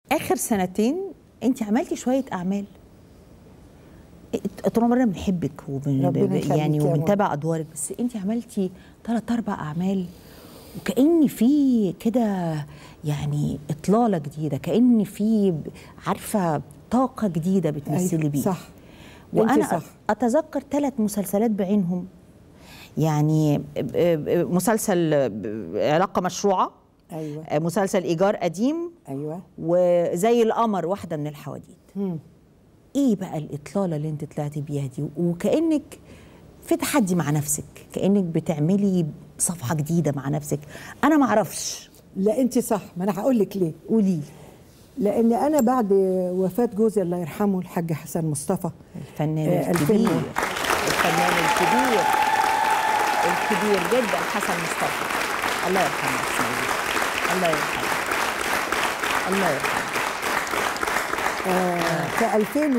اخر سنتين انت عملتي شويه اعمال طول عمرنا بنحبك وبن ربنا يخليك يعني يا ماما. وبنتابع ادوارك بس انت عملتي ثلاث اربع اعمال وكأن في كده يعني اطلاله جديده كأن في عارفه طاقه جديده بتمثلي أيوة، بيها صح. وانا أنت صح. اتذكر ثلاث مسلسلات بعينهم يعني ب- ب- مسلسل ب- علاقه مشروعه ايوه مسلسل ايجار قديم ايوه وزي القمر واحده من الحواديت مم. ايه بقى الاطلاله اللي انت طلعتي بيها دي وكانك في تحدي مع نفسك كانك بتعملي صفحه جديده مع نفسك انا ما اعرفش لا انت صح ما انا هقول لك ليه قولي لي لان انا بعد وفاه جوزي الله يرحمه الحاج حسن مصطفى الفنان آه، الكبير الفيلم. الفنان الكبير الكبير جدا حسن مصطفى الله يرحمه اسماعيل. الله يرحمه الله يرحمه في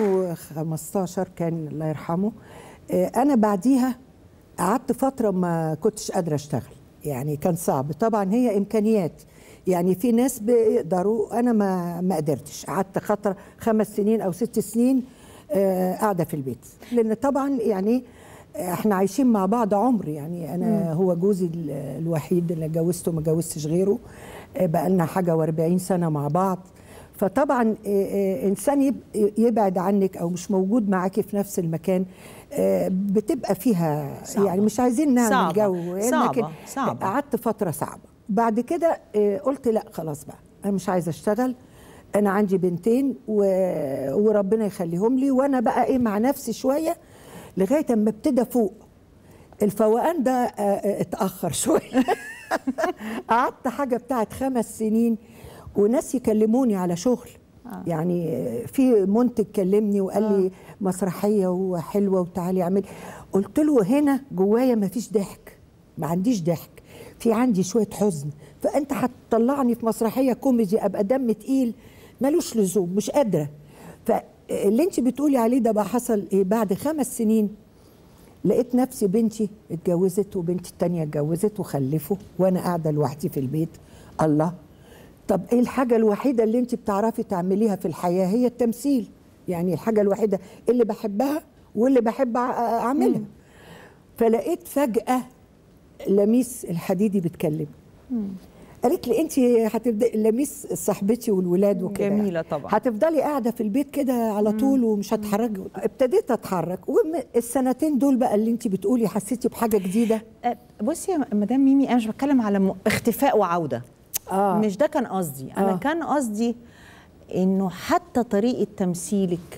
2015 كان الله يرحمه آه، انا بعديها قعدت فتره ما كنتش قادره اشتغل يعني كان صعب طبعا هي امكانيات يعني في ناس بيقدروا انا ما ما قدرتش قعدت فتره خمس سنين او ست سنين آه، قاعده في البيت لان طبعا يعني احنا عايشين مع بعض عمر يعني انا هو جوزي ال- الوحيد اللي اتجوزته ما اتجوزتش غيره آه، بقالنا حاجه و40 سنه مع بعض فطبعا آه، آه، انسان يب- يبعد عنك او مش موجود معاكي في نفس المكان آه، بتبقى فيها صعبة. يعني مش عايزين نعمل صعبة. جو صعبة. لكن صعبة. قعدت فتره صعبه بعد كده آه، قلت لا خلاص بقى انا مش عايزه اشتغل انا عندي بنتين و... وربنا يخليهم لي وانا بقى ايه مع نفسي شويه لغايه اما ابتدى فوق الفوقان ده آه، آه، اتاخر شويه قعدت حاجه بتاعت خمس سنين وناس يكلموني على شغل آه. يعني آه، في منتج كلمني وقال لي مسرحيه وحلوه وتعالي اعملي قلت له هنا جوايا ما فيش ضحك ما عنديش ضحك في عندي شويه حزن فانت هتطلعني في مسرحيه كوميدي ابقى دم تقيل ملوش لزوم مش قادره فاللي انت بتقولي عليه ده بقى حصل ايه بعد خمس سنين لقيت نفسي بنتي اتجوزت وبنتي التانية اتجوزت وخلفوا وانا قاعده لوحدي في البيت الله طب ايه الحاجه الوحيده اللي انت بتعرفي تعمليها في الحياه هي التمثيل يعني الحاجه الوحيده اللي بحبها واللي بحب أع- اعملها فلقيت فجاه لميس الحديدي بتكلم قالت لي انت هتبداي لميس صاحبتي والولاد وكده جميلة طبعا. هتفضلي قاعده في البيت كده على طول ومش هتحركي ابتديت اتحرك والسنتين دول بقى اللي انت بتقولي حسيتي بحاجه جديده أه، بصي يا مدام ميمي انا مش بتكلم على م- اختفاء وعوده آه. مش ده كان قصدي انا آه. كان قصدي انه حتى طريقه تمثيلك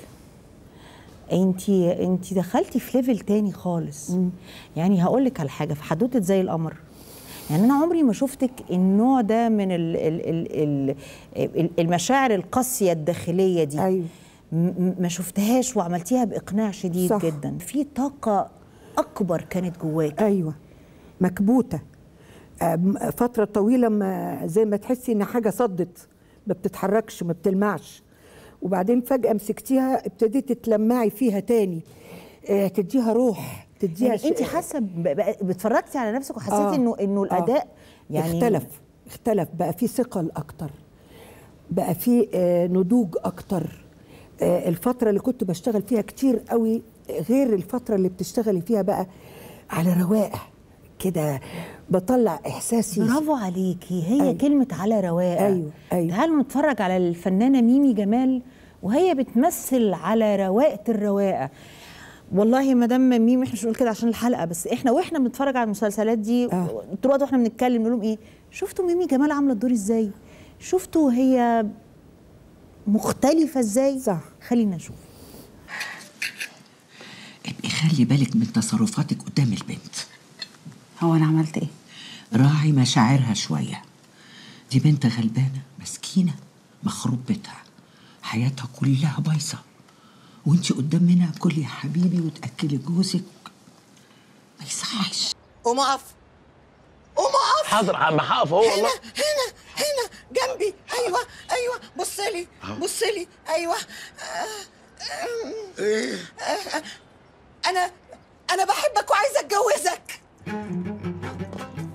انت انت دخلتي في ليفل تاني خالص يعني هقول لك على حاجه في حدوته زي القمر يعني انا عمري ما شفتك النوع ده من ال ال ال ال المشاعر القاسيه الداخليه دي أيوة. م- م- ما شفتهاش وعملتيها باقناع شديد صح. جدا في طاقه اكبر كانت جواك ايوه مكبوته أم- فتره طويله ما زي ما تحسي ان حاجه صدت ما بتتحركش ما بتلمعش وبعدين فجاه مسكتيها ابتديتي تلمعي فيها تاني آه، تديها روح تديها يعني انت حاسه ب- ب- اتفرجتي على نفسك وحسيتي آه. انه انه الاداء يعني اختلف اختلف بقى في ثقل اكتر بقى في آه، نضوج اكتر آه، الفتره اللي كنت بشتغل فيها كتير قوي غير الفتره اللي بتشتغلي فيها بقى على رواقه كده بطلع احساسي برافو عليكي هي أيوة. كلمه على رواقه أيوة، أيوة. تعالوا نتفرج على الفنانه ميمي جمال وهي بتمثل على رواقه الرواقه والله يا مدام ميمي احنا مش بنقول كده عشان الحلقه بس احنا واحنا بنتفرج على المسلسلات دي آه. طول الوقت واحنا بنتكلم نقول لهم ايه شفتوا ميمي جمال عامله الدور ازاي شفتوا هي مختلفه ازاي صح. خلينا نشوف ابقي خلي بالك من تصرفاتك قدام البنت هو انا عملت ايه راعي مشاعرها شوية دي بنت غلبانة مسكينة مخروب بيتها حياتها كلها بايظة وانت قدام منها كل يا حبيبي وتأكلي جوزك ما يصحش قوم اقف قوم اقف حاضر عم هقف اهو والله هنا هنا هنا جنبي ايوه ايوه بص لي بص لي ايوه ايه انا انا بحبك وعايزه اتجوزك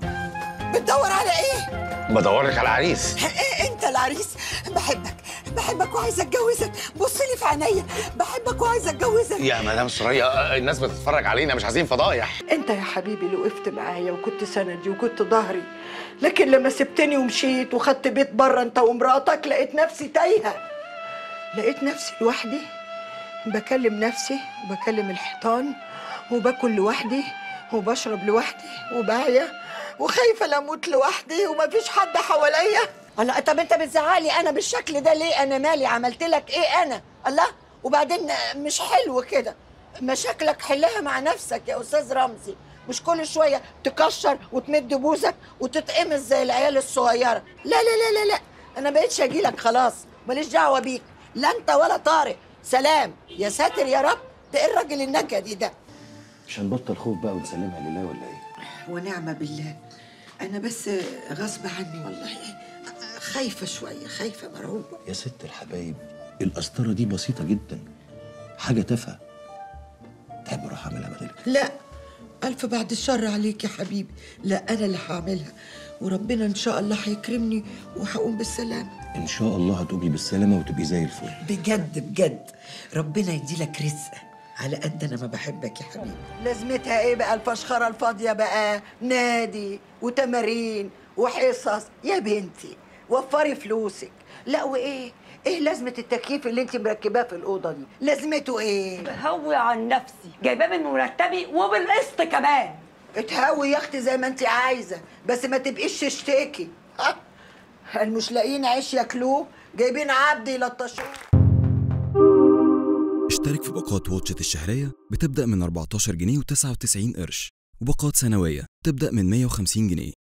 بتدور على ايه بدورك على عريس إيه انت العريس بحبك بحبك وعايزه اتجوزك بص لي في عينيا بحبك وعايزه اتجوزك يا مدام سوريا الناس بتتفرج علينا مش عايزين فضايح انت يا حبيبي اللي وقفت معايا وكنت سندي وكنت ظهري لكن لما سبتني ومشيت وخدت بيت بره انت ومراتك لقيت نفسي تايهه لقيت نفسي لوحدي بكلم نفسي وبكلم الحيطان وباكل لوحدي وبشرب لوحدي وباعية وخايفه لا اموت لوحدي ومفيش حد حواليا الله طب انت بتزعلي انا بالشكل ده ليه انا مالي عملت لك ايه انا الله وبعدين مش حلو كده مشاكلك حلها مع نفسك يا استاذ رمزي مش كل شويه تكشر وتمد بوزك وتتقمص زي العيال الصغيره لا لا لا لا لا انا بقيتش اجيلك خلاص ماليش دعوه بيك لا انت ولا طارق سلام يا ساتر يا رب ده ايه الراجل النكدي ده مش هنبطل خوف بقى ونسلمها لله ولا ايه؟ ونعم بالله انا بس غصب عني والله خايفه شويه خايفه مرعوبه يا ست الحبايب القسطره دي بسيطه جدا حاجه تافهه تحب اروح اعملها بدلك لا ألف بعد الشر عليك يا حبيبي لا أنا اللي هعملها وربنا إن شاء الله هيكرمني وهقوم بالسلامة ان شاء الله هتقومي بالسلامه وتبقي زي الفل بجد بجد ربنا يديلك رزق على قد أنا ما بحبك يا حبيبي لازمتها إيه بقى الفشخرة الفاضية بقى نادي وتمارين وحصص يا بنتي وفري فلوسك لا وإيه ايه لازمة التكييف اللي انت مركباه في الأوضة دي؟ لازمته ايه؟ بهوي عن نفسي جايباه من مرتبي وبالقسط كمان اتهوي يا اختي زي ما انت عايزه بس ما تبقيش تشتكي ها المش لاقيين عيش ياكلوه جايبين عبد يلطشوه اشترك في باقات واتشت الشهرية بتبدأ من 14 جنيه و99 قرش وباقات سنوية تبدأ من 150 جنيه